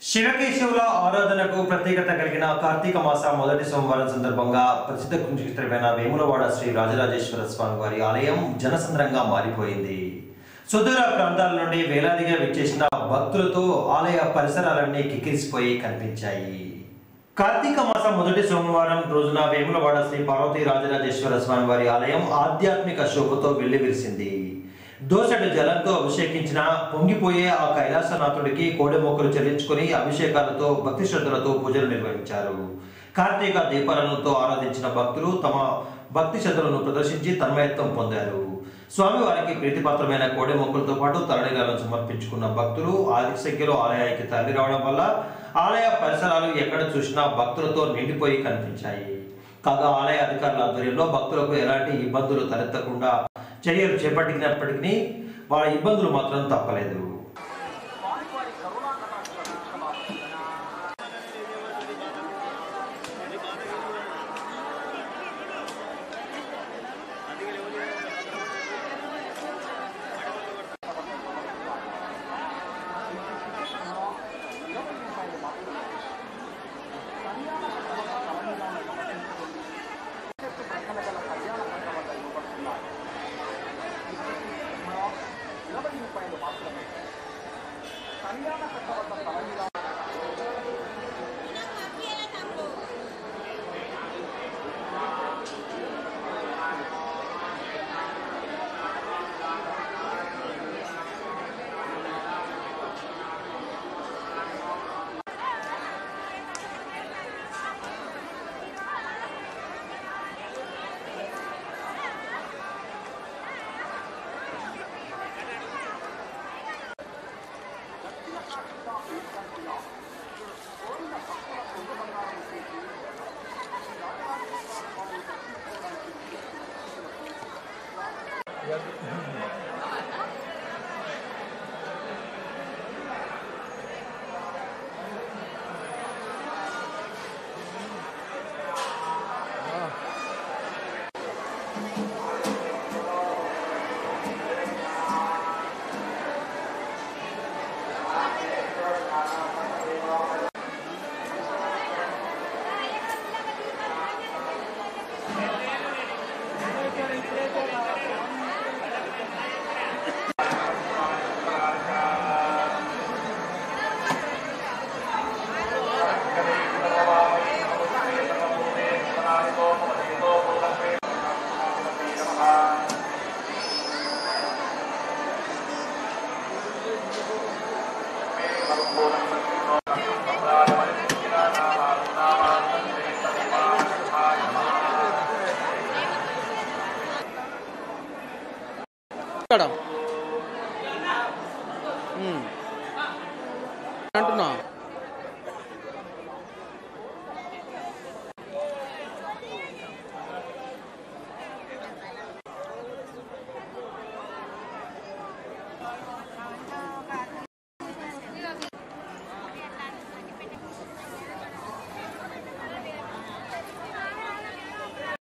శివకేశవుల ఆరాధనకు ప్రత్యేకత కలిగిన కార్తీక మాస మొదటి సోమవారం సందర్భంగా ప్రసిద్ధ కుంచిత్రమైన వేములవాడ శ్రీ రాజరాజేశ్వర స్వామి వారి ఆలయం జనసంద్రంగా మారిపోయింది సుదూర ప్రాంతాల నుండి వేలాదిగా విచ్చేసిన భక్తులతో ఆలయ పరిసరాలన్నీ కిక్కిరిసిపోయి కనిపించాయి కార్తీక మాసం మొదటి సోమవారం రోజున వేములవాడ శ్రీ పార్వతీ రాజరాజేశ్వర స్వామి వారి ఆలయం ఆధ్యాత్మిక శోభతో వెల్లివిరిసింది దోసటి జలంతో అభిషేకించిన పొంగిపోయే ఆ కైలాసనాథుడికి కోడె మొక్కలు చెల్లించుకుని అభిషేకాలతో భక్తి శ్రద్ధలతో పూజలు నిర్వహించారు కార్తీక దీపాలతో ఆరాధించిన భక్తులు తమ భక్తి శ్రద్ధలను ప్రదర్శించి తన్మయత్వం పొందారు స్వామివారికి ప్రీతిపాత్రమైన కోడె మొక్కలతో పాటు తరణీలను సమర్పించుకున్న భక్తులు అధిక సంఖ్యలో ఆలయానికి తరలి రావడం వల్ల ఆలయ పరిసరాలు ఎక్కడ చూసినా భక్తులతో నిండిపోయి కనిపించాయి కాగా ఆలయ అధికారుల ఆధ్వర్యంలో భక్తులకు ఎలాంటి ఇబ్బందులు తలెత్తకుండా చర్యలు చేపట్టినప్పటికీ వాళ్ళ ఇబ్బందులు మాత్రం తప్పలేదు ఇక్కడ ఉమ్. అంటున్నా